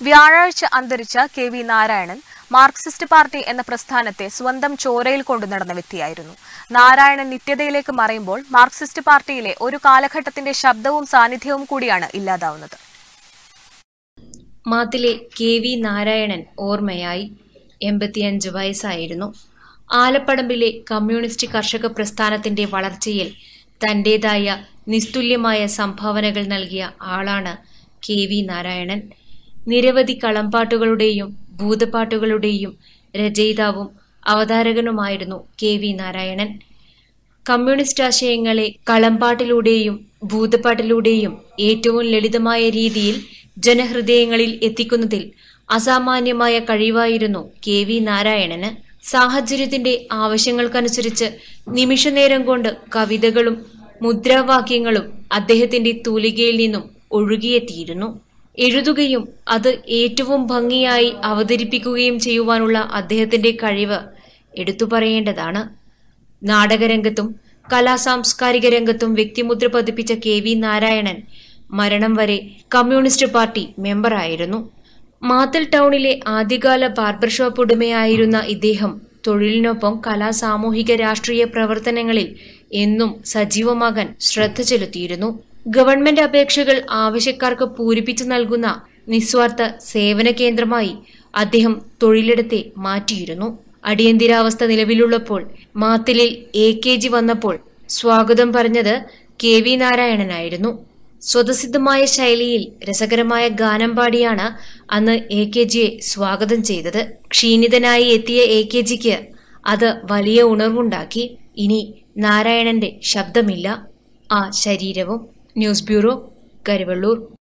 വ്യാഴാഴ്ച അന്തരിച്ച K V Narayanan Marxist party എന്ന പ്രസ്ഥാനത്തെ സ്വന്തം ചോരയിൽ കൊണ്ടു നടന്ന വ്യക്തിയായിരുന്നു നാരായണൻ നിത്യതയിലേക്ക് മറയുമ്പോൾ മാർക്സിസ്റ്റ് പാർട്ടിയിലെ ഒരു കാലഘട്ടത്തിന്റെ ശബ്ദവും സാന്നിധ്യവും കൂടിയാണ് ഇല്ലാതാവുന്നത് മാത്തിലെ കെ വി നാരായണൻ ഓർമ്മയായി എൺപത്തിയഞ്ച് വയസ്സായിരുന്നു ആലപ്പടമ്പിലെ കമ്മ്യൂണിസ്റ്റ് കർഷക പ്രസ്ഥാനത്തിന്റെ വളർച്ചയിൽ തന്റേതായ നിസ്തുല്യമായ സംഭാവനകൾ നൽകിയ ആളാണ് കെ വി നാരായണൻ നിരവധി കളംപാട്ടുകളുടെയും ഭൂതപ്പാട്ടുകളുടെയും രചയിതാവും അവതാരകനുമായിരുന്നു കെ വി നാരായണൻ കമ്മ്യൂണിസ്റ്റ് ആശയങ്ങളെ കളംപാട്ടിലൂടെയും ഭൂതപ്പാട്ടിലൂടെയും ഏറ്റവും ലളിതമായ രീതിയിൽ ജനഹൃദയങ്ങളിൽ എത്തിക്കുന്നതിൽ അസാമാന്യമായ കഴിവായിരുന്നു കെ വി നാരായണന് സാഹചര്യത്തിന്റെ ആവശ്യങ്ങൾക്കനുസരിച്ച് നിമിഷനേരം കൊണ്ട് കവിതകളും മുദ്രാവാക്യങ്ങളും അദ്ദേഹത്തിന്റെ തൂലികയിൽ നിന്നും ഒഴുകിയെത്തിയിരുന്നു എഴുതുകയും അത് ഏറ്റവും ഭംഗിയായി അവതരിപ്പിക്കുകയും ചെയ്യുവാനുള്ള അദ്ദേഹത്തിന്റെ കഴിവ് എടുത്തു പറയേണ്ടതാണ് നാടകരംഗത്തും കലാസാംസ്കാരിക രംഗത്തും വ്യക്തിമുദ്ര പതിപ്പിച്ച കെ വി നാരായണൻ മരണം വരെ കമ്മ്യൂണിസ്റ്റ് പാർട്ടി മെമ്പറായിരുന്നു മാത്തൽ ടൗണിലെ ആദ്യകാല ബാർബർ ഷോപ്പ് ഉടമയായിരുന്ന ഇദ്ദേഹം തൊഴിലിനൊപ്പം കലാ സാമൂഹിക രാഷ്ട്രീയ പ്രവർത്തനങ്ങളിൽ എന്നും സജീവമാകാൻ ശ്രദ്ധ ചെലുത്തിയിരുന്നു ഗവൺമെന്റ് അപേക്ഷകൾ ആവശ്യക്കാർക്ക് പൂരിപ്പിച്ചു നൽകുന്ന നിസ്വാർത്ഥ സേവന കേന്ദ്രമായി അദ്ദേഹം തൊഴിലിടത്തെ മാറ്റിയിരുന്നു അടിയന്തരാവസ്ഥ നിലവിലുള്ളപ്പോൾ മാത്തലിൽ എ കെ ജി വന്നപ്പോൾ സ്വാഗതം പറഞ്ഞത് കെ വി നാരായണനായിരുന്നു സ്വതസിദ്ധമായ ശൈലിയിൽ രസകരമായ ഗാനം പാടിയാണ് അന്ന് എ കെ ജിയെ സ്വാഗതം ചെയ്തത് ക്ഷീണിതനായി എത്തിയ എ കെ ജിക്ക് അത് വലിയ ഉണർവുണ്ടാക്കി ഇനി നാരായണന്റെ ശബ്ദമില്ല ആ ശരീരവും ന്യൂസ് ബ്യൂറോ കരുവള്ളൂർ